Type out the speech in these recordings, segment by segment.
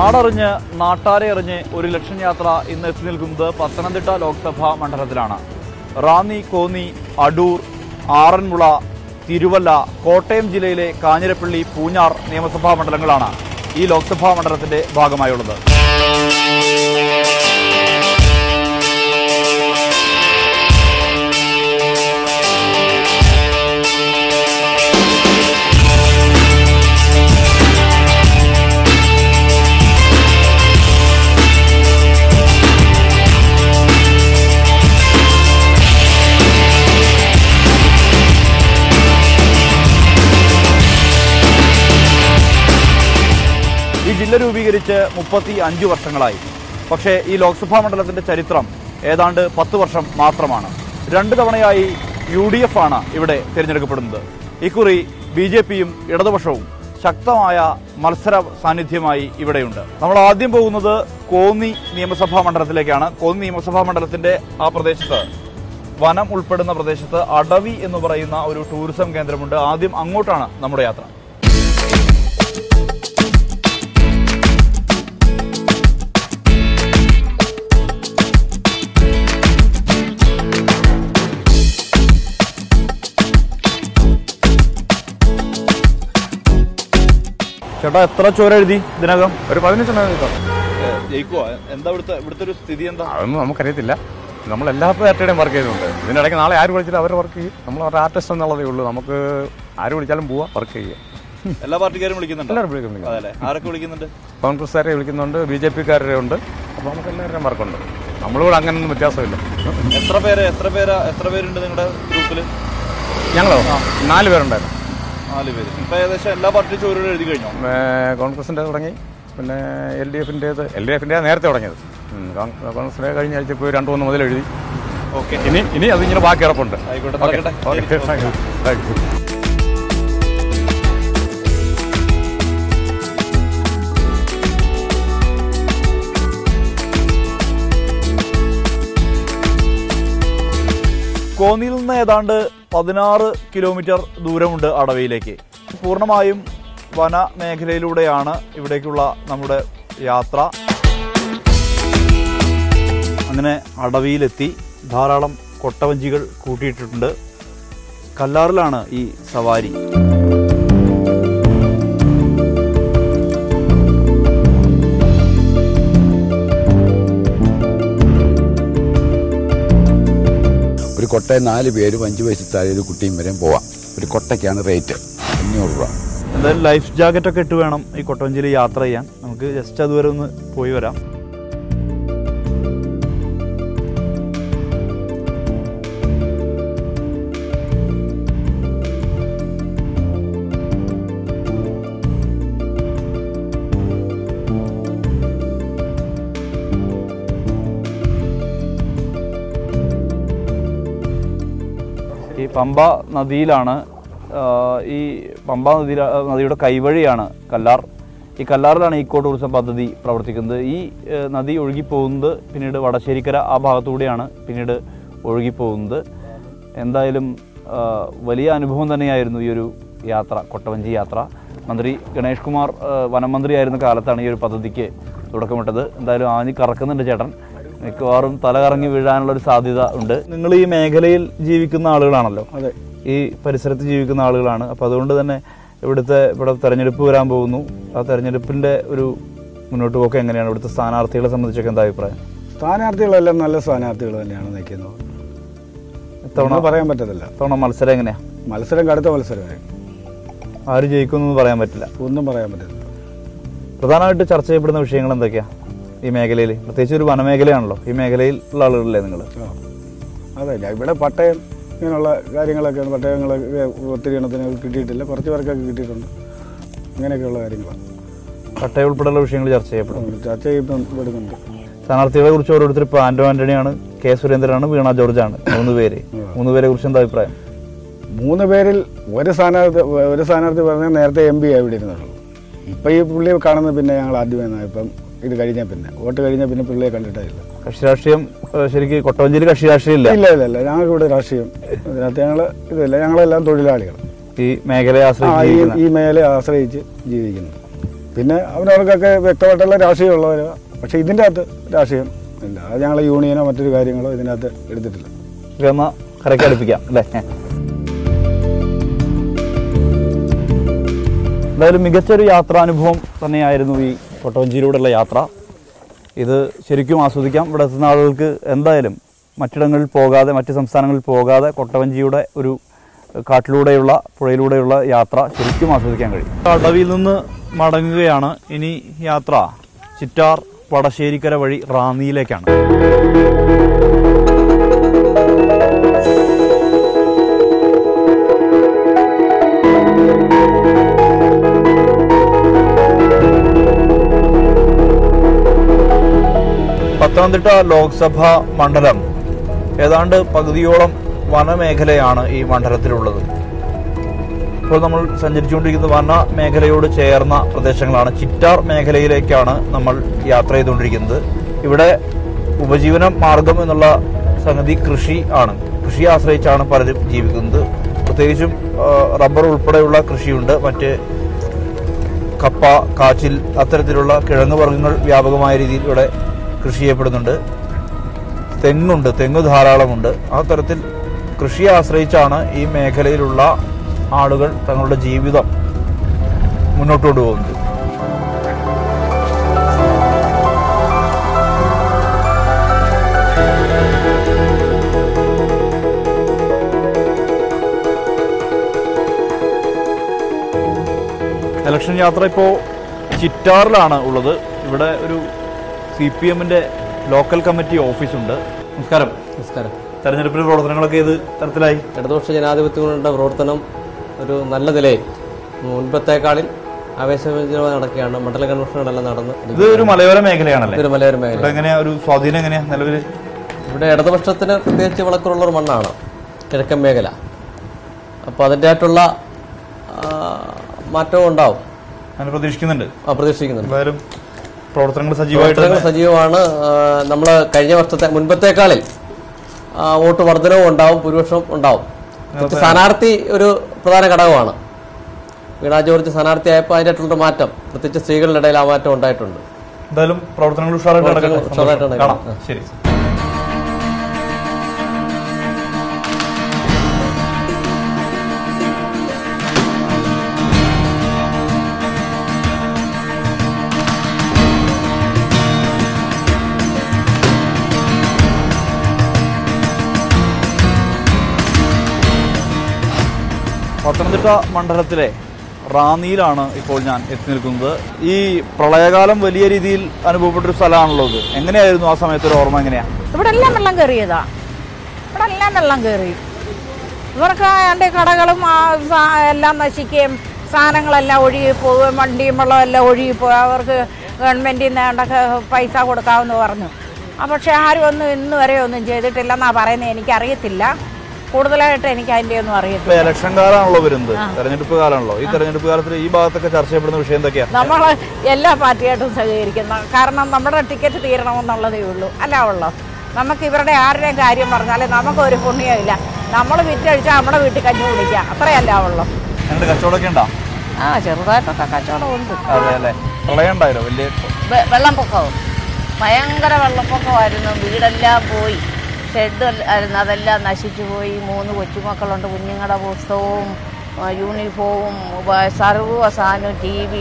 നാടറിഞ്ഞ് നാട്ടാരെ അറിഞ്ഞ് ഒരു ലക്ഷം യാത്ര ഇന്ന് എത്തി നിൽക്കുന്നത് പത്തനംതിട്ട ലോക്സഭാ മണ്ഡലത്തിലാണ് റാന്നി കോന്നി അടൂർ ആറന്മുള തിരുവല്ല കോട്ടയം ജില്ലയിലെ കാഞ്ഞിരപ്പള്ളി പൂഞ്ഞാർ നിയമസഭാ മണ്ഡലങ്ങളാണ് ഈ ലോക്സഭാ മണ്ഡലത്തിന്റെ ഭാഗമായുള്ളത് ഈ ജില്ല രൂപീകരിച്ച് മുപ്പത്തി അഞ്ച് വർഷങ്ങളായി പക്ഷേ ഈ ലോക്സഭാ മണ്ഡലത്തിന്റെ ചരിത്രം ഏതാണ്ട് പത്ത് വർഷം മാത്രമാണ് രണ്ട് തവണയായി യു ഡി എഫ് ആണ് ഇവിടെ തിരഞ്ഞെടുക്കപ്പെടുന്നത് ഇക്കുറി ബി ജെ പിയും ഇടതുപക്ഷവും ശക്തമായ മത്സര സാന്നിധ്യമായി ഇവിടെയുണ്ട് നമ്മൾ ആദ്യം പോകുന്നത് കോന്നി നിയമസഭാ മണ്ഡലത്തിലേക്കാണ് കോന്നി നിയമസഭാ മണ്ഡലത്തിന്റെ ആ പ്രദേശത്ത് വനം ഉൾപ്പെടുന്ന പ്രദേശത്ത് അടവി എന്ന് പറയുന്ന ഒരു ടൂറിസം കേന്ദ്രമുണ്ട് ആദ്യം അങ്ങോട്ടാണ് നമ്മുടെ യാത്ര ചേട്ടാ എത്ര ചോര എഴുതി ഇതിനകം ഒരു പതിനഞ്ചെണ്ണം കിട്ടും ജയിക്കുവാ എന്താ ഇവിടുത്തെ ഇവിടുത്തെ ഒരു സ്ഥിതി എന്താ അതൊന്നും നമുക്കറിയത്തില്ല നമ്മൾ എല്ലാ പാർട്ടിയുടെയും വർക്ക് ചെയ്യുന്നുണ്ട് ഇതിനിടയ്ക്ക് നാളെ ആര് വിളിച്ചാലും അവർ വർക്ക് ചെയ്യും നമ്മൾ അവരുടെ ആർട്ടിസ്റ്റ് എന്നുള്ളതേ ഉള്ളൂ നമുക്ക് ആര് വിളിച്ചാലും പോവാം വർക്ക് ചെയ്യുക എല്ലാ പാർട്ടിക്കാരും വിളിക്കുന്നുണ്ട് എല്ലാവരും വിളിക്കുന്നുണ്ട് അതല്ലേ ആരൊക്കെ വിളിക്കുന്നുണ്ട് കോൺഗ്രസ്സുകാരെ വിളിക്കുന്നുണ്ട് ബി ജെ പിക്കാരെ ഉണ്ട് അപ്പോൾ നമുക്ക് എല്ലാവരുടെയും വർക്കുണ്ട് നമ്മളിവിടെ അങ്ങനെയൊന്നും വ്യത്യാസമില്ല എത്ര പേര് എത്ര പേര് എത്ര പേരുണ്ട് നിങ്ങളുടെ ഗ്രൂപ്പിൽ ഞങ്ങളോ നാല് പേരുണ്ടായിരുന്നു നാല് പേര് ഇപ്പൊ ഏകദേശം എല്ലാ പാർട്ടിയും ചോര എഴുതി കഴിഞ്ഞോ ഏർ കോൺഗ്രസിൻ്റെ തുടങ്ങി പിന്നെ എൽ ഡി എഫിൻ്റേത് എൽ ഡി എഫിൻ്റെ നേരത്തെ തുടങ്ങിയത് ഉം, കോൺ- കോൺഗ്രസിൻ്റെ കഴിഞ്ഞ ആഴ്ച ഇപ്പോൾ രണ്ട് മൂന്ന് മുതൽ എഴുതി ഓക്കെ ഇനി ഇനി അതിങ്ങനെ ബാക്കി കിടപ്പുണ്ട് ആയിക്കോട്ടെ ഓക്കെ നടക്കട്ടെ. ഓക്കെ ശരി. താങ്ക് യു താങ്ക് യു കോന്നിയിൽ നിന്ന് ഏതാണ്ട് പതിനാറ് കിലോമീറ്റർ ദൂരമുണ്ട് അടവയിലേക്ക് പൂർണ്ണമായും വന മേഖലയിലൂടെയാണ് ഇവിടേക്കുള്ള നമ്മുടെ യാത്ര അങ്ങനെ അടവിയിലെത്തി ധാരാളം കൊട്ടവഞ്ചികൾ കൂട്ടിയിട്ടിട്ടുണ്ട് കല്ലാറിലാണ് ഈ സവാരി ഒരു കൊട്ടയിൽ നാല് പേരും അഞ്ച് വയസ്സിൽ താഴെ ഒരു കുട്ടിയും വരെയും പോവാം ഒരു കൊട്ടയ്ക്കാണ് റേറ്റ് അഞ്ഞൂറ് രൂപ എന്തായാലും ലൈഫ് ജാക്കറ്റ് ഒക്കെ ഇട്ട് വേണം ഈ കൊട്ടവഞ്ചിയിൽ യാത്ര ചെയ്യാൻ നമുക്ക് ജസ്റ്റ് അതുവരെ ഒന്ന് പോയി വരാം ഈ പമ്പ നദിയിലാണ് ആ, ഈ പമ്പ നദി നദിയുടെ കൈവഴിയാണ് കല്ലാർ ഈ കല്ലാറിലാണ് ഈക്കോ ടൂറിസം പദ്ധതി പ്രവർത്തിക്കുന്നത് ഈ ഏ, നദി ഒഴുകിപ്പോകുന്നത് പിന്നീട് വടശ്ശേരിക്കര ആ ഭാഗത്തൂടെയാണ് പിന്നീട് ഒഴുകിപ്പോകുന്നത് എന്തായാലും ആ, വലിയ അനുഭവം തന്നെയായിരുന്നു ഈ ഒരു യാത്ര കൊട്ടവഞ്ചി യാത്ര മന്ത്രി ഗണേഷ് കുമാർ ആ, വനം മന്ത്രിയായിരുന്ന കാലത്താണ് ഈ ഒരു പദ്ധതിക്ക് തുടക്കമിട്ടത് എന്തായാലും ആഞ്ഞ് കറക്കുന്നുണ്ട് ചേട്ടൻ മിക്കവാറും തല കറങ്ങി വീഴാനുള്ള ഒരു സാധ്യത ഉണ്ട് നിങ്ങൾ ഈ മേഖലയിൽ ജീവിക്കുന്ന ആളുകളാണല്ലോ അതെ ഈ പരിസരത്ത് ജീവിക്കുന്ന ആളുകളാണ് അപ്പോൾ അതുകൊണ്ട് തന്നെ ഇവിടുത്തെ ഇവിടെ തെരഞ്ഞെടുപ്പ് വരാൻ പോകുന്നു ആ തെരഞ്ഞെടുപ്പിന്റെ ഒരു മുന്നോട്ട് പോക്ക് എങ്ങനെയാണ് ഇവിടുത്തെ സ്ഥാനാർത്ഥികളെ സംബന്ധിച്ചൊക്കെ എന്താ അഭിപ്രായം സ്ഥാനാർത്ഥികളെല്ലാം നല്ല സ്ഥാനാർത്ഥികൾ തന്നെയാണ് നിൽക്കുന്നത് ഇത്തവണ ഒന്നും പറയാൻ പറ്റത്തില്ല ഇത്തവണ മത്സരം എങ്ങനെയാ മത്സരം കടുത്ത മത്സരമായി ആര് ജയിക്കുമെന്നൊന്നും പറയാൻ പറ്റില്ല ഒന്നും പറയാൻ പറ്റത്തില്ല പ്രധാനമായിട്ട് ചർച്ച ചെയ്യപ്പെടുന്ന വിഷയങ്ങൾ എന്തൊക്കെയാ ഈ മേഖലയിൽ പ്രത്യേകിച്ച് ഒരു വനമേഖലയാണല്ലോ ഈ മേഖലയിൽ ഉള്ള ആളുകളല്ലേ നിങ്ങൾ ആ. അതെ ഞാൻ ഇവിടെ പട്ടയം ഇങ്ങനെയുള്ള കാര്യങ്ങളൊക്കെ പട്ടയങ്ങളൊക്കെ ഒത്തിരി എണ്ണത്തിന് കിട്ടിയിട്ടില്ല കുറച്ച് പേർക്കൊക്കെ കിട്ടിയിട്ടുണ്ട് അങ്ങനെയൊക്കെയുള്ള കാര്യങ്ങളാണ് പട്ടയ ഉൾപ്പെടെയുള്ള വിഷയങ്ങൾ ചർച്ച ചെയ്യപ്പെടും ചർച്ച ചെയ്യപ്പെടുന്നുണ്ട് സ്ഥാനാർത്ഥികളെ കുറിച്ച് ഓരോരുത്തർ ഇപ്പോൾ ആന്റോ ആന്റണിയാണ് കെ സുരേന്ദ്രനാണ് വീണ ജോർജാണ് മൂന്ന് പേര് മൂന്ന് പേരെ കുറിച്ച് എന്താ അഭിപ്രായം മൂന്ന് പേരിൽ ഒരു സ്ഥാനാർത്ഥി ഒരു സ്ഥാനാർത്ഥി പറഞ്ഞാൽ നേരത്തെ എം പി ഇവിടെ ഇരുന്നുള്ളൂ ഇപ്പം ഈ പുള്ളിയെ കാണുന്നത് പിന്നെ ഞങ്ങൾ ആദ്യമേ ഇപ്പം ഇത് കഴിഞ്ഞാൽ പിന്നെ വോട്ട് കഴിഞ്ഞാൽ പിന്നെ പുള്ളിയെ കണ്ടിട്ടേ ഇല്ല കക്ഷി രാഷ്ട്രീയം ഏഹ്, ശരിക്കും കൊട്ടവഞ്ചേരി കക്ഷി രാഷ്ട്രീയം ഇല്ല ഇല്ല ഇല്ല ഇല്ല ഞങ്ങൾക്ക് ഇവിടെ രാഷ്ട്രീയം ഇതിനകത്ത് ഞങ്ങൾ ഇതില്ല ഞങ്ങളെല്ലാം തൊഴിലാളികൾ ഈ മേഖലയെ ആ ആശ്രയിച്ച് ഈ ജീവിക്കുന്ന ഈ മേഖലയെ ആശ്രയിച്ച് ജീവിക്കുന്നു പിന്നെ അവരവർക്കൊക്കെ വ്യക്തമായിട്ടുള്ള രാഷ്ട്രീയമുള്ളവർ പക്ഷേ ഇതിൻ്റെ അകത്ത് രാഷ്ട്രീയം ഇല്ല അത് ഞങ്ങളെ യൂണിയനോ മറ്റൊരു കാര്യങ്ങളോ ഇതിനകത്ത് എടുത്തിട്ടില്ല ഒക്കെ ഒന്ന് കരയ്ക്ക് അടുപ്പിക്കാം അല്ലേ എന്തായാലും മികച്ചൊരു യാത്രാനുഭവം തന്നെയായിരുന്നു ഈ കൊട്ടവഞ്ചിയിലൂടെയുള്ള യാത്ര ഇത് ശരിക്കും ആസ്വദിക്കാം ഇവിടെ എത്തുന്ന ആളുകൾക്ക് എന്തായാലും മറ്റിടങ്ങളിൽ പോകാതെ മറ്റ് സംസ്ഥാനങ്ങളിൽ പോകാതെ കൊട്ടവഞ്ചിയുടെ ഒരു കാട്ടിലൂടെയുള്ള പുഴയിലൂടെയുള്ള യാത്ര ശരിക്കും ആസ്വദിക്കാൻ കഴിയും അടവിയിൽ നിന്ന് മടങ്ങുകയാണ് ഇനി യാത്ര ചിറ്റാർ വടശ്ശേരിക്കര വഴി റാന്നിയിലേക്കാണ് പത്തനംതിട്ട ലോക്സഭാ മണ്ഡലം ഏതാണ്ട് പകുതിയോളം വനമേഖലയാണ് ഈ മണ്ഡലത്തിലുള്ളത് ഇപ്പോൾ നമ്മൾ സഞ്ചരിച്ചുകൊണ്ടിരിക്കുന്ന വന മേഖലയോട് ചേർന്ന പ്രദേശങ്ങളാണ് ചിറ്റാർ മേഖലയിലേക്കാണ് നമ്മൾ യാത്ര ചെയ്തുകൊണ്ടിരിക്കുന്നത് ഇവിടെ ഉപജീവന മാർഗം എന്നുള്ള സംഗതി കൃഷി ആണ് കൃഷിയെ ആശ്രയിച്ചാണ് പലരും ജീവിക്കുന്നത് പ്രത്യേകിച്ചും ആ, റബ്ബർ ഉൾപ്പെടെയുള്ള കൃഷിയുണ്ട് മറ്റ് കപ്പ കാച്ചിൽ അത്തരത്തിലുള്ള കിഴങ്ങ് വർഗ്ഗങ്ങൾ വ്യാപകമായ രീതിയിൽ ഇവിടെ കൃഷി ചെയ്യപ്പെടുന്നുണ്ട് തെങ്ങുണ്ട് തെങ്ങ് ധാരാളമുണ്ട് ആ തരത്തിൽ കൃഷിയെ ആശ്രയിച്ചാണ് ഈ മേഖലയിലുള്ള ആളുകൾ തങ്ങളുടെ ജീവിതം മുന്നോട്ട് കൊണ്ടുപോകുന്നത് ഇലക്ഷൻ യാത്ര ഇപ്പോൾ ചിറ്റാറിലാണ് ഉള്ളത് ഇവിടെ ഒരു സി പി എമ്മിന്റെ ലോക്കൽ കമ്മിറ്റി ഓഫീസുണ്ട് നമസ്കാരം നമസ്കാരം തെരഞ്ഞെടുപ്പിന്റെ പ്രവർത്തനങ്ങളൊക്കെ ഏത് തരത്തിലായി ഇടതുപക്ഷ ജനാധിപത്യങ്ങളുടെ പ്രവർത്തനം ഒരു നല്ല നിലയിൽ മുൻപത്തേക്കാളിൽ ആവേശഭരിതമായി നടക്കുകയാണ് മണ്ഡല കൺവെൻഷനുകളെല്ലാം നടന്ന് ഇത് ഒരു മലയോര മേഖലയാണല്ലേ ഇതൊരു മലയോര മേഖല ഇവിടെ എങ്ങനെയാ ഒരു സ്വാധീനം എങ്ങനെയാ നിലവിൽ ഇവിടെ ഇടതുപക്ഷത്തിന് പ്രത്യേകിച്ച് വിളക്കുള്ള ഒരു മണ്ണാണ് കിഴക്കൻ മേഖല അപ്പോൾ അതിൻ്റെതായിട്ടുള്ള മാറ്റവും ഉണ്ടാവും അങ്ങനെ പ്രതീക്ഷിക്കുന്നുണ്ട് ആ, പ്രതീക്ഷിക്കുന്നുണ്ട് എന്തായാലും പ്രവർത്തനങ്ങൾ സജീവമായിട്ട് പ്രവർത്തനങ്ങൾ സജീവമാണ് നമ്മൾ കഴിഞ്ഞ വർഷത്തെ മുൻപത്തേക്കാളിൽ ആ, വോട്ട് വർധനവും ഉണ്ടാവും ഭൂരിപക്ഷം ഉണ്ടാവും പ്രത്യേകിച്ച് സ്ഥാനാർത്ഥി ഒരു പ്രധാന ഘടകമാണ് വീണാ ജോർജ് സ്ഥാനാർത്ഥിയായപ്പോൾ അതിൻ്റെതായിട്ടുള്ളൊരു മാറ്റം പ്രത്യേകിച്ച് സ്ത്രീകളുടെ ഇടയിൽ ആ മാറ്റം ഉണ്ടായിട്ടുണ്ട് എന്തായാലും പ്രവർത്തനങ്ങൾ ഉഷാറായിട്ട് പ്രവർത്തനങ്ങൾ നടക്കട്ടെ. ഉഷാറായിട്ട് സന്തോഷം. നടക്കട്ടെ. കാണാം ശരി പത്തനംതിട്ട മണ്ഡലത്തിലെ റാന്നിയിലാണ് ഇപ്പോൾ ഞാൻ എത്തി നിൽക്കുന്നത് ഈ പ്രളയകാലം വലിയ രീതിയിൽ അനുഭവപ്പെട്ടൊരു സ്ഥലമാണല്ലോ ഇത് എങ്ങനെയായിരുന്നു ആ സമയത്ത് ഒരു ഓർമ്മ എങ്ങനെയാ ഇവിടെ എല്ലാം വെള്ളം കയറിയതാ ഇവിടെ എല്ലാം വെള്ളം കയറി ഇവർക്ക് എൻ്റെ കടകളും ആ സാ- എല്ലാം നശിക്കുകയും സാധനങ്ങളെല്ലാം ഒഴുകി പോവുകയും വണ്ടിയും വെള്ളം എല്ലാം ഒഴുകി പോയി അവർക്ക് ഗവൺമെൻറ്റിൽ നിന്ന് വേണ്ടൊക്കെ പൈസ കൊടുക്കാമെന്ന് പറഞ്ഞു ആ പക്ഷേ ആരും ഒന്നും ഇന്ന് വരെ ഒന്നും ചെയ്തിട്ടില്ലെന്നാണ് പറയുന്നത് എനിക്കറിയത്തില്ല കൂടുതലായിട്ട് എനിക്ക് അതിൻ്റെ ഒന്നും ഇപ്പൊ അറിയത്തില്ല ഇലക്ഷൻ കാലമാണല്ലോ വരുന്നത് തെരഞ്ഞെടുപ്പ് കാലമാണല്ലോ ഈ തെരഞ്ഞെടുപ്പ് കാലത്തിൽ ഈ ഭാഗത്തൊക്കെ ചർച്ച ചെയ്യപ്പെടുന്ന വിഷയം എന്തൊക്കെയാ നമ്മൾ എല്ലാ പാർട്ടിയായിട്ടും സഹകരിക്കുന്ന കാരണം നമ്മുടെ ടിക്കറ്റ് തീരണമെന്നുള്ളതേ ഉള്ളൂ അല്ല ഉള്ളൂ നമുക്ക് ഇവരുടെ ആരുടെയും കാര്യം പറഞ്ഞാൽ നമുക്കൊരു പുണ്യമില്ല നമ്മൾ വിറ്റഴിച്ചാൽ നമ്മുടെ വീട്ടിൽ കഞ്ഞി കുടിക്കുക അത്രയല്ല ഉള്ളൂ ഞങ്ങളുടെ കച്ചവടമൊക്കെ ഉണ്ടോ ആ ചെറുതായിട്ടൊക്കെ കച്ചവടം ഉണ്ട് അതെ അല്ലേ പ്രളയം ഉണ്ടായല്ലോ വലിയ വെ- വെള്ളപ്പൊക്കവും ഭയങ്കര വെള്ളപ്പൊക്കമായിരുന്നു വീടെല്ലാം പോയി ഷെഡ് ആയിരുന്നു അതെല്ലാം നശിച്ചു പോയി മൂന്ന് കൊച്ചുമക്കളുണ്ട് കുഞ്ഞുങ്ങളുടെ പുസ്തകവും ആ, യൂണിഫോമും വ- സർവ്വ സാധനവും ടി വി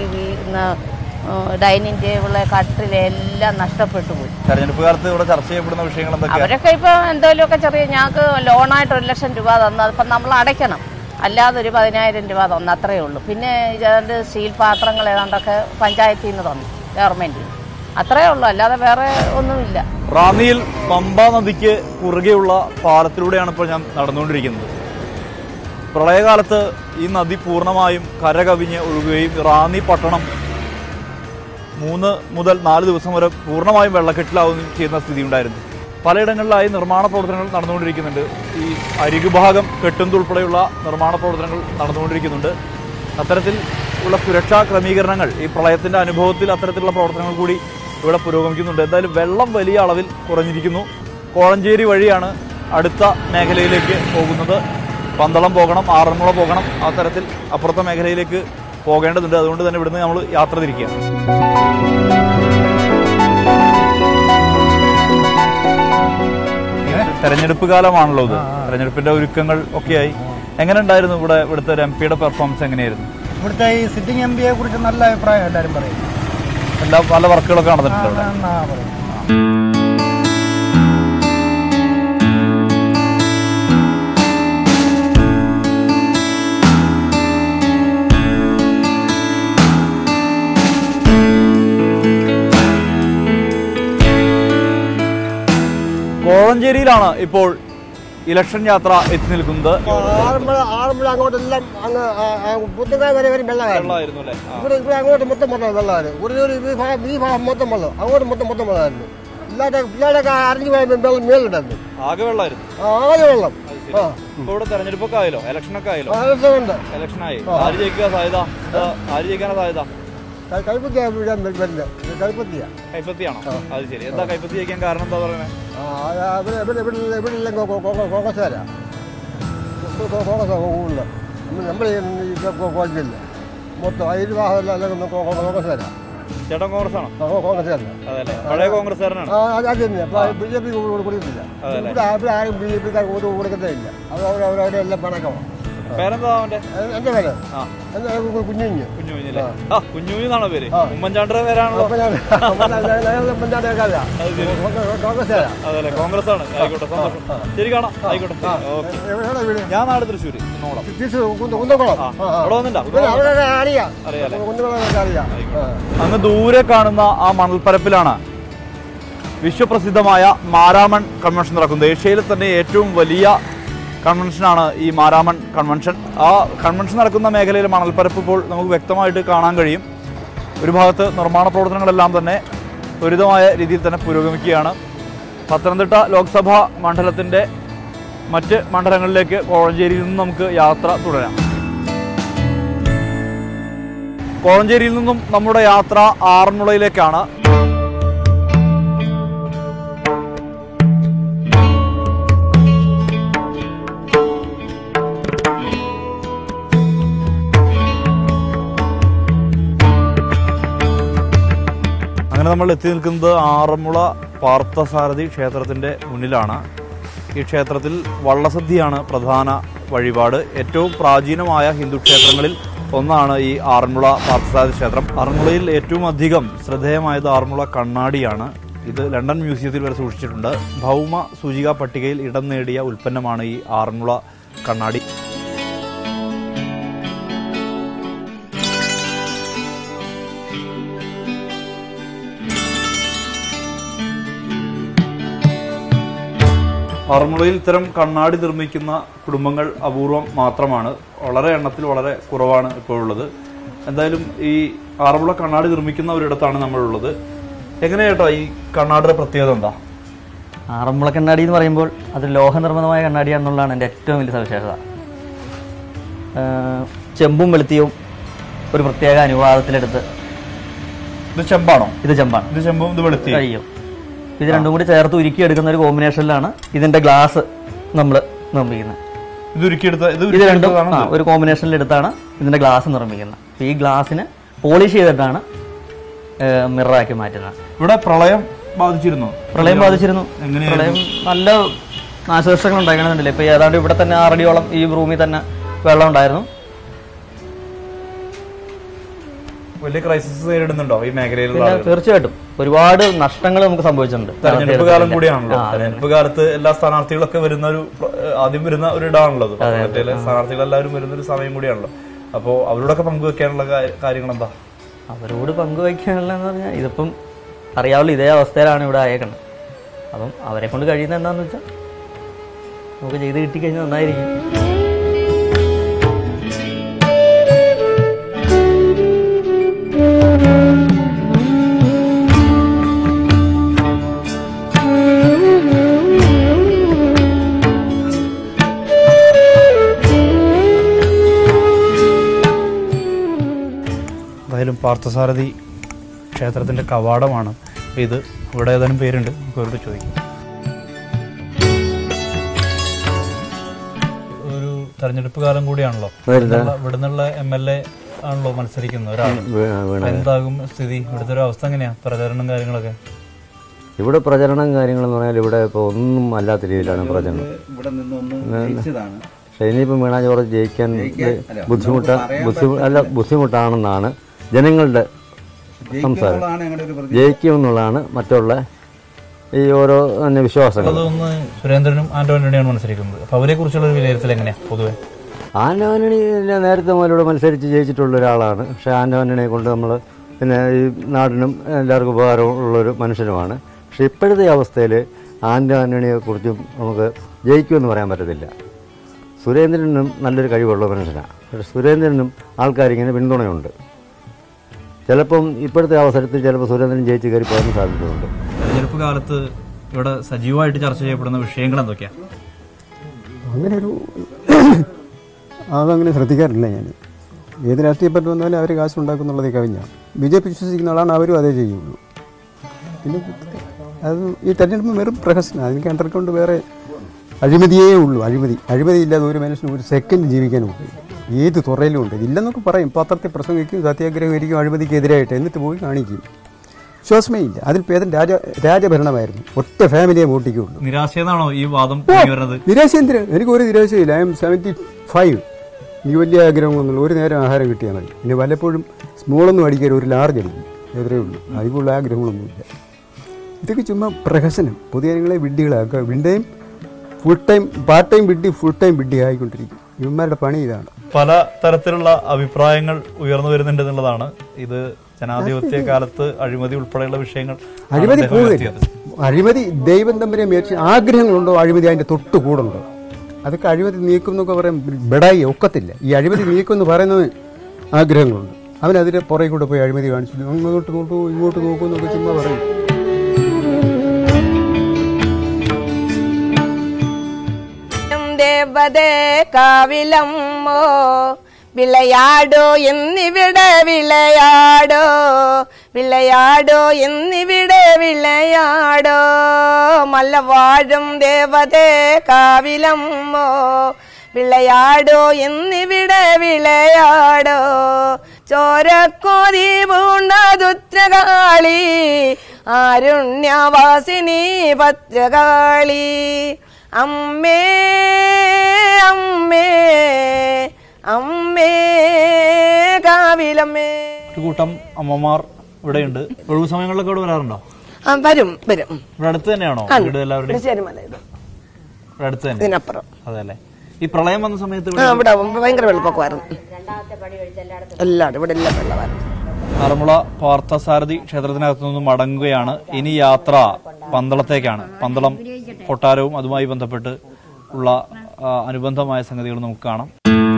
ഡൈനിങ് ടേബിള് കട്ടില് എല്ലാം നഷ്ടപ്പെട്ടു പോയി തെരഞ്ഞെടുപ്പ് കാലത്ത് ഇവിടെ ചർച്ച ചെയ്യപ്പെടുന്ന വിഷയങ്ങൾ എന്തൊക്കെയാ അവരൊക്കെ ഇപ്പൊ എന്തെങ്കിലുമൊക്കെ ചെറിയ ഞങ്ങൾക്ക് ലോണായിട്ട് ഒരു ലക്ഷം രൂപ തന്നു അതിപ്പം നമ്മൾ അടയ്ക്കണം അല്ലാതെ ഒരു പതിനായിരം രൂപ തന്നു അത്രയേ ഉള്ളൂ പിന്നെ ഏതാണ്ട് സ്റ്റീൽ പാത്രങ്ങൾ ഏതാണ്ടൊക്കെ പഞ്ചായത്തിൽ നിന്ന് തന്നു ഗവൺമെന്റിൽ അത്രയേ ഉള്ളൂ അല്ലാതെ വേറെ ഒന്നുമില്ല റാന്നിയിൽ പമ്പ നദിക്ക് കുറുകെയുള്ള പാലത്തിലൂടെയാണ് ഇപ്പോൾ ഞാൻ നടന്നുകൊണ്ടിരിക്കുന്നത് പ്രളയകാലത്ത് ഈ നദി പൂർണ്ണമായും കരകവിഞ്ഞ് ഒഴുകുകയും റാന്നി പട്ടണം മൂന്ന് മുതൽ നാല് ദിവസം വരെ പൂർണ്ണമായും വെള്ളക്കെട്ടിലാവുകയും ചെയ്യുന്ന സ്ഥിതി ഉണ്ടായിരുന്നു പലയിടങ്ങളിലായി നിർമ്മാണ പ്രവർത്തനങ്ങൾ നടന്നുകൊണ്ടിരിക്കുന്നുണ്ട് ഈ അരികു ഭാഗം കെട്ടുന്നതുൾപ്പെടെയുള്ള നിർമ്മാണ പ്രവർത്തനങ്ങൾ നടന്നുകൊണ്ടിരിക്കുന്നുണ്ട് അത്തരത്തിൽ ഉള്ള സുരക്ഷാ ക്രമീകരണങ്ങൾ ഈ പ്രളയത്തിന്റെ അനുഭവത്തിൽ അത്തരത്തിലുള്ള പ്രവർത്തനങ്ങൾ കൂടി ഇവിടെ പുരോഗമിക്കുന്നുണ്ട് എന്തായാലും വെള്ളം വലിയ അളവിൽ കുറഞ്ഞിരിക്കുന്നു കോഴഞ്ചേരി വഴിയാണ് അടുത്ത മേഖലയിലേക്ക് പോകുന്നത് പന്തളം പോകണം ആറന്മുള പോകണം ആ തരത്തിൽ അപ്പുറത്തെ മേഖലയിലേക്ക് പോകേണ്ടതുണ്ട് അതുകൊണ്ട് തന്നെ ഇവിടുന്ന് നമ്മൾ യാത്ര തിരിക്കുകയാണ് ഇങ്ങനെ തെരഞ്ഞെടുപ്പ് കാലമാണല്ലോ ഇത് തെരഞ്ഞെടുപ്പിന്റെ ഒരുക്കങ്ങൾ ഒക്കെയായി എങ്ങനെ ഉണ്ടായിരുന്നു ഇവിടെ ഇവിടുത്തെ ഒരു എം പിയുടെ പെർഫോമൻസ് എങ്ങനെയായിരുന്നു ഇവിടുത്തെ ഈ സിറ്റിംഗ് എം പിയെ കുറിച്ച് നല്ല അഭിപ്രായം എല്ലാവരും പറയും എല്ലാ പല വർക്കുകളൊക്കെ നടന്നിട്ടുണ്ട് ഇവിടെ എന്നാ പറയും കോഴഞ്ചേരിയിലാണ് ഇപ്പോൾ ഇലക്ഷൻ യാത്ര എത്തി നിൽക്കുന്നത് ആറന്മുള ആറന്മുള അങ്ങോട്ടെല്ലാം അങ്ങ് പുത്തുകായ വരെ വരെ വെള്ളമായിരുന്നു വെള്ളമായിരുന്നു അല്ലേ ആ. ഇവിടെ ഇവിടെ അങ്ങോട്ട് മൊത്തം മൊത്തം വെള്ളമായിരുന്നു ഒരു ഒരു ഈ ഭാഗം ഈ ഭാഗം മൊത്തം വെള്ളം അങ്ങോട്ട് മൊത്തം മൊത്തം വെള്ളമായിരുന്നു പിള്ളേരുടെ പിള്ളേരൊക്കെ അറിഞ്ഞു പോയ വെള്ളം മേലുണ്ടായിരുന്നു ആകെ വെള്ളമായിരുന്നു ആകെ വെള്ളം ആ ഇപ്പൊ ഇവിടെ തെരഞ്ഞെടുപ്പൊക്കെ ആയല്ലോ ഇലക്ഷനൊക്കെ ആയല്ലോ ആവശ്യമുണ്ട് ഇലക്ഷൻ ആയി ആര് ജയിക്കുക സാധ്യത എന്താ, ആര് ജയിക്കാനാ സാധ്യത കൈപ്പത്തിയ വരുന്നത് കൈപ്പത്തിയ കൈപ്പത്തിയാണോ അത് ശരി എന്താ കൈപ്പത്തി ജയിക്കാൻ കാരണം എന്താ പറയുന്നത് ഇവിടെ ഇവിടെ ഇവിടെ ഇവിടെ എല്ലാം കോൺഗ്രസ്സുകാരാ കോൺഗ്രസ് കൂടുതൽ നമ്മൾ കോൺഗ്രസില്ല മൊത്തം അതിന് ഭാഗമല്ല അല്ലെങ്കിൽ കോൺഗ്രസ്സുകാരാ ചേട്ടൻ കോൺഗ്രസ് ആണോ കോൺഗ്രസ്സുകാരാ അതല്ലേ പഴയ കോൺഗ്രസ്സുകാരനാണ് ആ, അത് അത് തന്നെ അപ്പൊ ബി ജെ പി കൊടുക്കുന്നില്ല അതല്ലേ? ഇവിടെ ഇവിടെ ആരും ബി ജെ പിക്കാർ കൊടുക്കത്തേ ഇല്ല അത് അവർ അവരവരുടെ എല്ലാം പണക്കമാണ് പേരെന്താ അവന്റെ എന്റെ പേര് ആ എന്റെ കുഞ്ഞുഞ്ഞ് കുഞ്ഞുഞ്ഞല്ലേ ആ കുഞ്ഞുഞ്ഞെന്നാണോ പേര് ഉമ്മൻചാണ്ടിയുടെ പേരാണല്ലോ അപ്പൊ ഞാൻ പഞ്ചായത്തേക്കാരാ കോൺഗ്രസ്സുകാരാ അതല്ലേ കോൺഗ്രസ് ആണ് ആയിക്കോട്ടെ സന്തോഷം ശരി കാണാം ആയിക്കോട്ടെ ഓക്കെ എവിടെയാണ് വീട് ഞാൻ നാട് തൃശ്ശൂര് കുന്നോളം തിരിച്ച് കുന്ത- കുന്തക്കുളം ആ ആ, ആ. അവിടെ വന്നിട്ടുണ്ടോ ഇവിടെ അവിടെ അറിയാം അറിയാലേ കുന്തക്കുളം അറിയാം ആ. അങ്ങ് ദൂരെ കാണുന്ന ആ മണൽപ്പരപ്പിലാണ് വിശ്വപ്രസിദ്ധമായ മാരാമൺ കൺവെൻഷൻ നടക്കുന്നത് ഏഷ്യയിലെ തന്നെ ഏറ്റവും വലിയ കൺവെൻഷനാണ് ഈ മാരാമൺ കൺവെൻഷൻ ആ കൺവെൻഷൻ നടക്കുന്ന മേഖലയിലെ മണൽപ്പരപ്പ് ഇപ്പോൾ നമുക്ക് വ്യക്തമായിട്ട് കാണാൻ കഴിയും ഒരു ഭാഗത്ത് നിർമ്മാണ പ്രവർത്തനങ്ങളെല്ലാം തന്നെ ത്വരിതമായ രീതിയിൽ തന്നെ പുരോഗമിക്കുകയാണ് പത്തനംതിട്ട ലോക്സഭാ മണ്ഡലത്തിൻ്റെ മറ്റ് മണ്ഡലങ്ങളിലേക്ക് കോഴഞ്ചേരിയിൽ നിന്ന് നമുക്ക് യാത്ര തുടരാം കോഴഞ്ചേരിയിൽ നിന്നും നമ്മുടെ യാത്ര ആറന്മുളയിലേക്കാണ് അങ്ങനെ നമ്മൾ എത്തി നിൽക്കുന്നത് ആറന്മുള പാർത്ഥസാരഥി ക്ഷേത്രത്തിൻ്റെ മുന്നിലാണ് ഈ ക്ഷേത്രത്തിൽ വള്ളസദ്യയാണ് പ്രധാന വഴിപാട് ഏറ്റവും പ്രാചീനമായ ഹിന്ദു ക്ഷേത്രങ്ങളിൽ ഒന്നാണ് ഈ ആറന്മുള പാർത്ഥസാരഥി ക്ഷേത്രം ആറന്മുളയിൽ ഏറ്റവും അധികം ശ്രദ്ധേയമായത് ആറന്മുള കണ്ണാടിയാണ് ഇത് ലണ്ടൻ മ്യൂസിയത്തിൽ വരെ സൂക്ഷിച്ചിട്ടുണ്ട് ഭൗമ സൂചിക പട്ടികയിൽ ഇടം നേടിയ ഉൽപ്പന്നമാണ് ഈ ആറന്മുള കണ്ണാടി ആറന്മുളയിൽ ഇത്തരം കണ്ണാടി നിർമ്മിക്കുന്ന കുടുംബങ്ങൾ അപൂർവം മാത്രമാണ് വളരെ എണ്ണത്തിൽ വളരെ കുറവാണ് ഇപ്പോഴുള്ളത് എന്തായാലും ഈ ആറന്മുള കണ്ണാടി നിർമ്മിക്കുന്ന ഒരിടത്താണ് നമ്മളുള്ളത് എങ്ങനെയാ ചേട്ടാ ഈ കണ്ണാടിയുടെ പ്രത്യേകത എന്താ ആറന്മുള കണ്ണാടി എന്ന് പറയുമ്പോൾ അത് ലോഹനിർമ്മിതമായ കണ്ണാടിയാണെന്നുള്ളതാണ് എൻ്റെ ഏറ്റവും വലിയ സവിശേഷത ആഹ് ചെമ്പും വെളുത്തിയും ഒരു പ്രത്യേക അനുവാദത്തിലെടുത്ത് ഇത് ചെമ്പാണോ ഇത് ചെമ്പാണ് ഇത് ചെമ്പും ഇത് വെളുത്തി കഴിയും ഇത് രണ്ടും കൂടി ചേർത്ത് ഉരുക്കി എടുക്കുന്ന ഒരു കോമ്പിനേഷനിലാണ് ഇതിന്റെ ഗ്ലാസ് നമ്മൾ നിർമ്മിക്കുന്നത് ഇത് ഉരുക്കിയെടുത്ത ഇത് ഇത് രണ്ടും ഉരുക്കിയെടുത്തതാണ് ആ, ഒരു കോമ്പിനേഷനിൽ എടുത്താണ് ഇതിന്റെ ഗ്ലാസ് നിർമ്മിക്കുന്നത് അപ്പോൾ ഈ ഗ്ലാസ്സിന് പോളിഷ് ചെയ്തിട്ടാണ് മിററാക്കി മാറ്റുന്നത് ഇവിടെ പ്രളയം ബാധിച്ചിരുന്നു പ്രളയം ബാധിച്ചിരുന്നു എങ്ങനെയായിരുന്നു? പ്രളയം നല്ല നാശനഷ്ടങ്ങൾ ഉണ്ടാക്കണമെന്നില്ല ഇപ്പൊ ഏതാണ്ട് ഇവിടെ തന്നെ ആറടിയോളം ഈ റൂമിൽ തന്നെ വെള്ളം ഉണ്ടായിരുന്നു വലിയ ക്രൈസിസ് നേരിടുന്നുണ്ടോ ഈ മേഖലയിലുള്ള പിന്നെ ആളുകൾ? തീർച്ചയായിട്ടും ഒരുപാട് നഷ്ടങ്ങൾ നമുക്ക് സംഭവിച്ചിട്ടുണ്ട് തെരഞ്ഞെടുപ്പ് കാലം കൂടിയാണല്ലോ ആ, അതെ. തെരഞ്ഞെടുപ്പ് കാലത്ത് എല്ലാ സ്ഥാനാർത്ഥികളൊക്കെ വരുന്ന ഒരു പ്ര- ആദ്യം വരുന്ന ഒരു ഇടമാണല്ലോ അത്. മറ്റേ സ്ഥാനാർത്ഥികൾ എല്ലാവരും വരുന്ന ഒരു സമയം കൂടിയാണല്ലോ അപ്പോൾ അവരോടൊക്കെ പങ്കുവെക്കാനുള്ള കാ- കാര്യങ്ങൾ എന്താ അവരോട് പങ്കുവയ്ക്കാനുള്ളതെന്ന് പറഞ്ഞാൽ ഇതിപ്പം അറിയാമല്ലോ ഇതേ അവസ്ഥയിലാണ് ഇവിടെ ആയേക്കുന്നത് അപ്പം അവരെ കൊണ്ട് കഴിയുന്നത് എന്താണെന്ന് വെച്ചാൽ നമുക്ക് ചെയ്ത് കിട്ടിക്കഴിഞ്ഞാൽ നന്നായിരിക്കും എന്തായാലും പാർത്ഥസാരഥി ക്ഷേത്രത്തിന്റെ കവാടമാണ് ഇത് ഇവിടെ ഏതാനും പേരുണ്ട് നമുക്ക് അവരോട് ചോദിക്കാം ഒരു തെരഞ്ഞെടുപ്പ് കാലം കൂടിയാണല്ലോ ഇവിടുന്നുള്ള- ഇവിടുന്നുള്ള എം എൽ എ ആണല്ലോ മത്സരിക്കുന്നത് ഒരാൾ വീ- വീണ- എന്താകും സ്ഥിതി ഇവിടുത്തെ ഒരു അവസ്ഥ എങ്ങനെയാ പ്രചരണം കാര്യങ്ങളൊക്കെ ഇവിടെ പ്രചരണം കാര്യങ്ങളെന്ന് പറഞ്ഞാൽ ഇവിടെ ഇപ്പോൾ ഒന്നും അല്ലാത്ത രീതിയിലാണ് പ്രചരണം ഇവിടെ നിന്നൊന്ന് പക്ഷേ ഇനിയിപ്പം വീണ ജോർജ് ജയിക്കാൻ ബുദ്ധിമുട്ട് ബുദ്ധിമുട്ട് അല്ല ബുദ്ധിമുട്ടാണെന്നാണ് ജനങ്ങളുടെ സംസാരം ജയിക്കുമെന്നുള്ളതാണ് മറ്റുള്ള ഈ ഓരോ തന്നെ വിശ്വാസങ്ങൾ അതൊന്ന് സുരേന്ദ്രനും ആന്റോണിയാണ് മത്സരിക്കുന്നത് അപ്പൊ അവരെ കുറിച്ചുള്ള ഒരു വിലയിരുത്തൽ എങ്ങനെയാ പൊതുവെ ആൻ്റോണി നേരത്തെ മുതലൂടെ മത്സരിച്ച് ജയിച്ചിട്ടുള്ള ഒരാളാണ് പക്ഷേ ആൻ്റോണിനെ കൊണ്ട് നമ്മൾ പിന്നെ ഈ നാടിനും എല്ലാവർക്കും ഉപകാരമുള്ളൊരു മനുഷ്യനുമാണ് പക്ഷേ ഇപ്പോഴത്തെ അവസ്ഥയിൽ ആൻ്റോണിയെക്കുറിച്ചും നമുക്ക് ജയിക്കുമെന്ന് പറയാൻ പറ്റത്തില്ല സുരേന്ദ്രനും നല്ലൊരു കഴിവുള്ള മനുഷ്യനാണ് പക്ഷേ സുരേന്ദ്രനും ആൾക്കാരിങ്ങനെ പിന്തുണയുണ്ട് ചിലപ്പം ഇപ്പോഴത്തെ അവസരത്തിൽ ചിലപ്പോൾ സുരേന്ദ്രൻ ജയിച്ച് കയറി പോകാൻ സാധ്യതയുണ്ട് തെരഞ്ഞെടുപ്പ് കാലത്ത് ഇവിടെ സജീവമായിട്ട് ചർച്ച ചെയ്യപ്പെടുന്ന വിഷയങ്ങൾ എന്തൊക്കെയാ അങ്ങനെ ഒരു അതങ്ങനെ ശ്രദ്ധിക്കാറില്ല ഞാൻ ഏത് രാഷ്ട്രീയ പാർട്ടി വന്നാലും അവർ കാശ് ഉണ്ടാക്കുന്നുള്ളതേ കവിഞ്ഞാണ് ബി ജെ പി വിശ്വസിക്കുന്ന ആളാണ് അവരും അതേ ചെയ്യുള്ളൂ പിന്നെ അത് ഈ തെരഞ്ഞെടുപ്പ് വെറും പ്രഹസനം അതിന് കണ്ടർക്കൊണ്ട് വേറെ അഴിമതിയേ ഉള്ളൂ അഴിമതി അഴിമതി ഇല്ലാതെ ഒരു മനുഷ്യന് ഒരു സെക്കൻഡ് ജീവിക്കാനും ഉണ്ട് ഏത് തുറയിലും ഉണ്ട് ഇതില്ലെന്നൊക്കെ പറയും പത്രത്തിൽ പ്രസംഗിക്കും സത്യാഗ്രഹം ഇരിക്കും അഴിമതിക്കെതിരായിട്ട് എന്നിട്ട് പോയി കാണിക്കും വിശ്വാസമേ ഇല്ല അതിൽ ഭേദം രാജ രാജഭരണമായിരുന്നു ഒറ്റ ഫാമിലിയെ വോട്ടിക്കുള്ളൂ നിരാശയെന്നാണോ ഈ വാദം പൊങ്ങി വരുന്നത് നിരാശ എന്തിനാ എനിക്ക് ഒരു നിരാശയില്ല ഐ എം സെവൻറ്റി ഫൈവ് എനിക്ക് വലിയ ആഗ്രഹങ്ങളൊന്നുമില്ല ഒരു നേരം ആഹാരം കിട്ടിയാൽ മതി പിന്നെ വല്ലപ്പോഴും സ്മോളൊന്നും അടിക്കരുത് ഒരു ലാർജ് അടിക്കും എത്രയേ ഉള്ളൂ അതിനുള്ള ആഗ്രഹങ്ങളൊന്നുമില്ല ഇതൊക്കെ ചുമ്മാ പ്രഹസനം പൊതുജനങ്ങളെ വിഡ്ഢികളാക്കുക വിണ്ടയും ഫുൾ ടൈം പാർട്ട് ടൈം വിഡ്ഢി ഫുൾ ടൈം വിഡ്ഢി ആയിക്കൊണ്ടിരിക്കും ഇവന്മാരുടെ പണി ഇതാണ് പല തരത്തിലുള്ള അഭിപ്രായങ്ങൾ ഉയർന്നു വരുന്നുണ്ട് എന്നുള്ളതാണ് ഇത് ജനാധിപത്യ കാലത്ത് അഴിമതി ഉൾപ്പെടെയുള്ള വിഷയങ്ങൾ ആണ് അഴിമതി അദ്ദേഹം പോകില്ല ഉയർത്തിയത്. അഴിമതി ദൈവം തമ്പരെ മേടിച്ച് ആഗ്രഹങ്ങളുണ്ടോ അഴിമതി അതിൻ്റെ തൊട്ട് കൂടുണ്ടോ അതൊക്കെ അഴിമതി നീക്കും എന്നൊക്കെ പറയാൻ ബെടായി ഒക്കത്തില്ല ഈ അഴിമതി നീക്കും എന്ന് പറയുന്നത് ആഗ്രഹങ്ങളുണ്ട് അവൻ അതിൻ്റെ പുറകെ കൂടെ പോയി അഴിമതി കാണിച്ചു അങ്ങോട്ട് നോക്കൂ ഇങ്ങോട്ട് നോക്കൂ എന്നൊക്കെ ചുമ്മാ പറയും ദേവതേ കാവിലമ്മോ വിളയാടോ എന്നിവിടെ വിളയാടോ വിളയാടോ എന്നിവിടെ വിളയാടോ മല്ലവാഴും ദേവതേ കാവിലമ്മോ വിളയാടോ എന്നിവിടെ വിളയാടോ ചോരക്കോതി പൂണ്ടതുത്രകാളി ആരുണ്യവാസിനി ഭദ്രകാളി അമ്മേ അമ്മേ അമ്മേ കാവിലമ്മേ ഒരു കൂട്ടം അമ്മമാർ ഇവിടെയുണ്ട് ഒഴിവു സമയങ്ങളിലൊക്കെ ഇവിടെ വരാറുണ്ടോ ആ വരും വരും ഇവിടെ അടുത്ത് തന്നെയാണോ ആണ്. വീട് എല്ലാവരുടെയും ഇവിടെ ചേരുമല ഇത് ഇവിടെ അടുത്ത് തന്നെ ഇതിനപ്പുറം അതെ അല്ലേ ഈ പ്രളയം വന്ന സമയത്ത് ആ ഇവിടെ ഇവിടെ ഭയങ്കര വെള്ളപ്പൊക്കമായിരുന്നു എല്ലാവരും ഇവിടെ എല്ലാം വെള്ളമായിരുന്നു ആറന്മുള പാർത്ഥസാരഥി ക്ഷേത്രത്തിനകത്തു നിന്ന് മടങ്ങുകയാണ് ഇനി യാത്ര പന്തളത്തേക്കാണ് പന്തളം കൊട്ടാരവും അതുമായി ബന്ധപ്പെട്ട് ഉള്ള ആ, അനുബന്ധമായ സംഗതികൾ നമുക്ക് കാണാം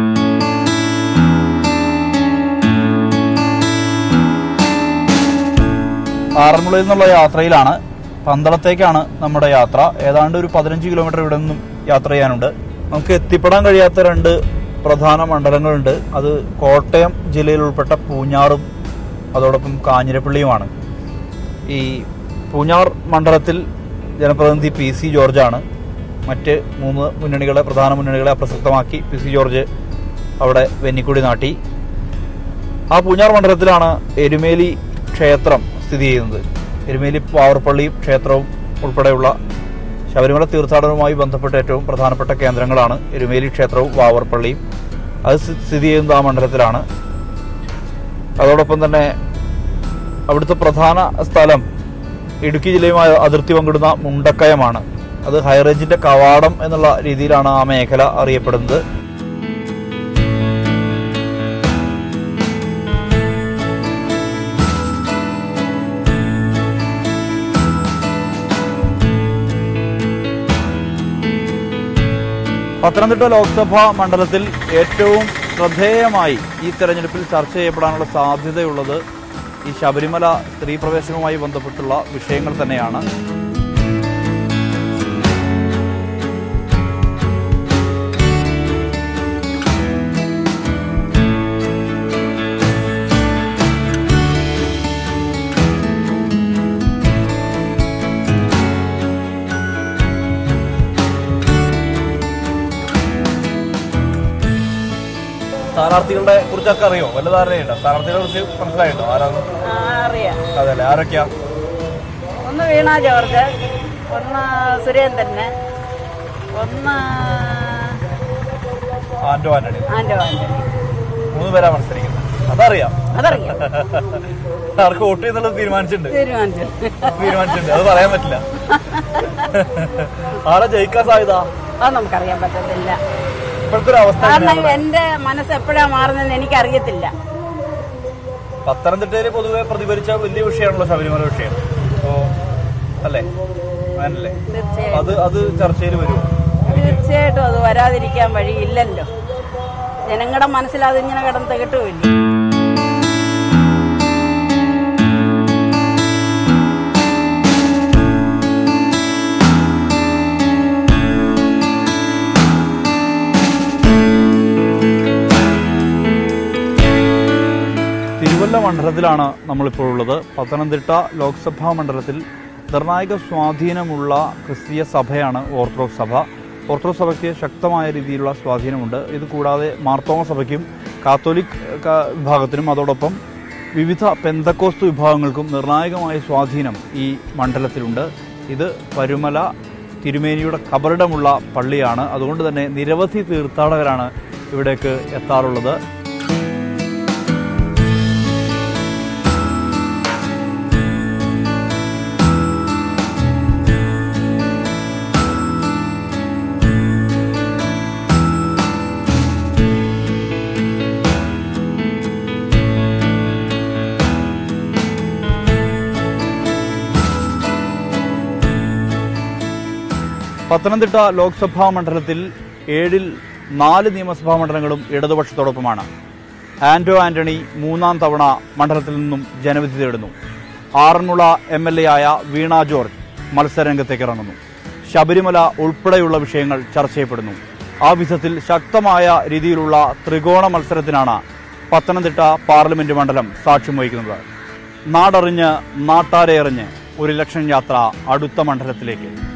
ആറന്മുളയിൽ നിന്നുള്ള യാത്രയിലാണ് പന്തളത്തേക്കാണ് നമ്മുടെ യാത്ര ഏതാണ്ട് ഒരു പതിനഞ്ച് കിലോമീറ്റർ ഇവിടെ നിന്നും യാത്ര ചെയ്യാനുണ്ട് നമുക്ക് എത്തിപ്പെടാൻ കഴിയാത്ത രണ്ട് പ്രധാന മണ്ഡലങ്ങളുണ്ട് അത് കോട്ടയം ജില്ലയിൽ ഉൾപ്പെട്ട പൂഞ്ഞാറും അതോടൊപ്പം കാഞ്ഞിരപ്പള്ളിയുമാണ് ഈ പൂഞ്ഞാർ മണ്ഡലത്തിൽ ജനപ്രതിനിധി പി സി ജോർജാണ് മറ്റ് മൂന്ന് മുന്നണികളെ പ്രധാന മുന്നണികളെ അപ്രസക്തമാക്കി പി സി ജോർജ് അവിടെ വെന്നിക്കുടി നാട്ടി ആ പൂഞ്ഞാർ മണ്ഡലത്തിലാണ് എരുമേലി ക്ഷേത്രം സ്ഥിതി ചെയ്യുന്നത് എരുമേലി പാവർപ്പള്ളി ക്ഷേത്രവും ഉൾപ്പെടെയുള്ള ശബരിമല തീർത്ഥാടനവുമായി ബന്ധപ്പെട്ട ഏറ്റവും പ്രധാനപ്പെട്ട കേന്ദ്രങ്ങളാണ് എരുമേലി ക്ഷേത്രവും വാവർപ്പള്ളിയും അത് സ്ഥി- സ്ഥിതി ചെയ്യുന്നത് ആ മണ്ഡലത്തിലാണ് അതോടൊപ്പം തന്നെ അവിടുത്തെ പ്രധാന സ്ഥലം ഇടുക്കി ജില്ലയുമായി അതിർത്തി പങ്കിടുന്ന മുണ്ടക്കയമാണ് അത് ഹൈറേഞ്ചിന്റെ കവാടം എന്നുള്ള രീതിയിലാണ് ആ മേഖല അറിയപ്പെടുന്നത് പത്തനംതിട്ട ലോക്സഭാ മണ്ഡലത്തിൽ ഏറ്റവും ശ്രദ്ധേയമായി ഈ തെരഞ്ഞെടുപ്പിൽ ചർച്ച ചെയ്യപ്പെടാനുള്ള സാധ്യതയുള്ളത് ഈ ശബരിമല സ്ത്രീ പ്രവേശനവുമായി ബന്ധപ്പെട്ടുള്ള വിഷയങ്ങൾ തന്നെയാണ് സ്ഥാനാർത്ഥികളുടെ കുറിച്ചൊക്കെ അറിയോ വല്ല ധാരണയുണ്ടോ സ്ഥാനാർത്ഥികളെ കുറിച്ച് മനസ്സിലായിട്ടോ ആരാന്ന് അറിയാം അതല്ലേ ആരൊക്കെയാ ഒന്ന് വീണ ജോർജ് ഒന്ന് സുരേന്ദ്രന് ഒന്ന് ആന്റോ ആന്റണി ആന്റോ ആന്റണി മൂന്ന് പേരാ മത്സരിക്കുന്നത് അതറിയാം അതറിയാം ആർക്ക് വോട്ട് ചെയ്യുന്നുള്ളത് തീരുമാനിച്ചിട്ടുണ്ട് തീരുമാനിച്ചു തീരുമാനിച്ചിട്ടുണ്ട് അത് പറയാൻ പറ്റില്ല ആളെ ജയിക്കാൻ സാധ്യത അത് നമുക്കറിയാൻ പറ്റത്തില്ല ഇപ്പോഴത്തെ ഒരു അവസ്ഥ കാരണം എങ്ങനെയാണ്? എന്റെ മനസ്സ് എപ്പോഴാ മാറുന്നതെന്ന് എനിക്കറിയത്തില്ല പത്തനംതിട്ടയിൽ പൊതുവെ പ്രതിഫലിച്ച വലിയ വിഷയമാണല്ലോ ശബരിമല വിഷയം അപ്പോ അല്ലേ അങ്ങനല്ലേ തീർച്ചയായും അത് അത് ചർച്ചയിൽ വരുമോ തീർച്ചയായിട്ടും അത് വരാതിരിക്കാൻ വഴിയില്ലല്ലോ ജനങ്ങളുടെ മനസ്സിൽ അതിങ്ങനെ കിടന്ന് തികട്ടുമില്ല തിരുവല്ല മണ്ഡലത്തിലാണ് നമ്മളിപ്പോൾ ഉള്ളത് പത്തനംതിട്ട ലോക്സഭാ മണ്ഡലത്തിൽ നിർണായക സ്വാധീനമുള്ള ക്രിസ്തീയ സഭയാണ് ഓർത്തഡോക്സ് സഭ ഓർത്തഡോക്സ് സഭയ്ക്ക് ശക്തമായ രീതിയിലുള്ള സ്വാധീനമുണ്ട് ഇത് കൂടാതെ മാർത്തോമ സഭയ്ക്കും കാത്തോലിക് ക- വിഭാഗത്തിനും അതോടൊപ്പം വിവിധ പെന്തക്കോസ്തു വിഭാഗങ്ങൾക്കും നിർണായകമായ സ്വാധീനം ഈ മണ്ഡലത്തിലുണ്ട് ഇത് പരുമല തിരുമേനിയുടെ കബറിടമുള്ള പള്ളിയാണ് അതുകൊണ്ട് തന്നെ നിരവധി തീർത്ഥാടകരാണ് ഇവിടേക്ക് എത്താറുള്ളത് പത്തനംതിട്ട ലോക്സഭാ മണ്ഡലത്തിൽ ഏഴിൽ നാല് നിയമസഭാ മണ്ഡലങ്ങളും ഇടതുപക്ഷത്തോടൊപ്പമാണ് ആന്റോ ആന്റണി മൂന്നാം തവണ മണ്ഡലത്തിൽ നിന്നും ജനവിധി തേടുന്നു ആറന്മുള എം എൽ എ ആയ വീണ ജോർജ് മത്സരരംഗത്തേക്ക് ഇറങ്ങുന്നു ശബരിമല ഉൾപ്പെടെയുള്ള വിഷയങ്ങൾ ചർച്ച ചെയ്യപ്പെടുന്നു ആ വിധത്തിൽ ശക്തമായ രീതിയിലുള്ള ത്രികോണ മത്സരത്തിനാണ് പത്തനംതിട്ട പാർലമെന്റ് മണ്ഡലം സാക്ഷ്യം വഹിക്കുന്നത് നാടറിഞ്ഞ് നാട്ടാരെ എറിഞ്ഞ് ഒരു ഇലക്ഷൻ യാത്ര അടുത്ത മണ്ഡലത്തിലേക്ക്